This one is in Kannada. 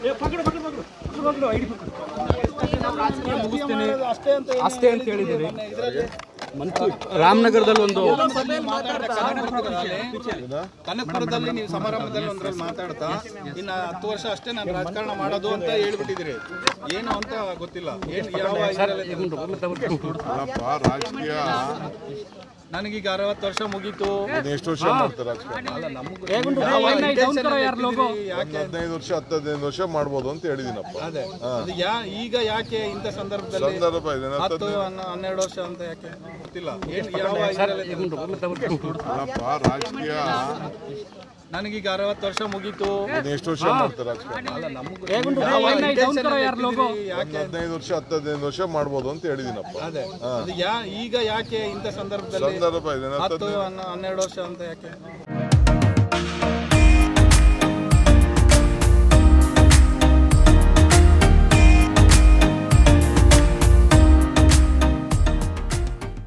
ಮುಗಿಸ್ತೀನಿ ಅಷ್ಟೇ ಅಂತ ಹೇಳಿದ್ದೀರಿ ರಾಮನಗರದಲ್ಲಿ ಒಂದು ಕನಕಪುರದಲ್ಲಿ ನೀವು ಸಮಾರಂಭದಲ್ಲಿ ಒಂದ್ರಲ್ಲಿ ಮಾತಾಡ್ತಾ ಇನ್ನ ಹತ್ತು ವರ್ಷ ಅಷ್ಟೇ ನಾನು ರಾಜಕಾರಣ ಮಾಡೋದು ಅಂತ ಹೇಳ್ಬಿಟ್ಟಿದ್ದೀರಿ ಏನು ಅಂತ ಗೊತ್ತಿಲ್ಲ ಏನ್ ಯಾವ ಇದ್ರಲ್ಲಿ ಅಲ್ಲಪ್ಪ ರಾಜಕೀಯ ನನಗೀಗ ಅರವತ್ತು ವರ್ಷ ಮುಗೀತು ಇನ್ನು ಎಷ್ಟು ವರ್ಷ ಮಾಡ್ತಾರೆ ರಾಜಕಾರಣ ಯಾವ intention ಅಲ್ಲಿ ಇಟ್ಟಿದ್ದೀರಿ? ಯಾಕೆ ಹದಿನೈದು ವರ್ಷ ಹತ್ತು ಹದಿನೈದು ವರ್ಷ ಮಾಡ್ಬೋದು ಅಂತ ಹೇಳಿದೀನಪ್ಪ ಅದೇ ಅದು ಯಾ ಈಗ ಯಾಕೆ ಇಂಥ ಸಂದರ್ಭದಲ್ಲಿ ಸಂದರ್ಭ ಇದೆ ಹತ್ತು ಹನ್ನ- ಹನ್ನೆರಡು ವರ್ಷ ಅಂತ ಯಾಕೆ ಗೊತ್ತಿಲ್ಲ ಏನ್ ಯಾವ ಇದ್ರಲ್ಲಿ ಅಲ್ಲಪ್ಪ ರಾಜಕೀಯ ನನಗೀಗ ಅರವತ್ತು ವರ್ಷ ಮುಗೀತು ಇನ್ನು ಎಷ್ಟು ವರ್ಷ ಮಾಡ್ತಾರೆ ರಾಜಕಾರಣ ಯಾವ intention ಅಲ್ಲಿ ಇಟ್ಟಿದ್ದೀರಿ? ಯಾಕೆ ಹದಿನೈದು ವರ್ಷ ಹತ್ತು ಹದಿನೈದು ವರ್ಷ ಮಾಡ್ಬೋದು ಅಂತ ಹೇಳಿದೀನಪ್ಪ ಅದೇ ಅದು ಯಾ ಈಗ ಯಾಕೆ ಇಂಥ ಸಂದರ್ಭದಲ್ಲಿ ಸಂದರ್ಭ ಇದೆ ಹತ್ತು ಹನ್ನ- ಹನ್ನೆರಡು ವರ್ಷ ಅಂತ ಯಾಕೆ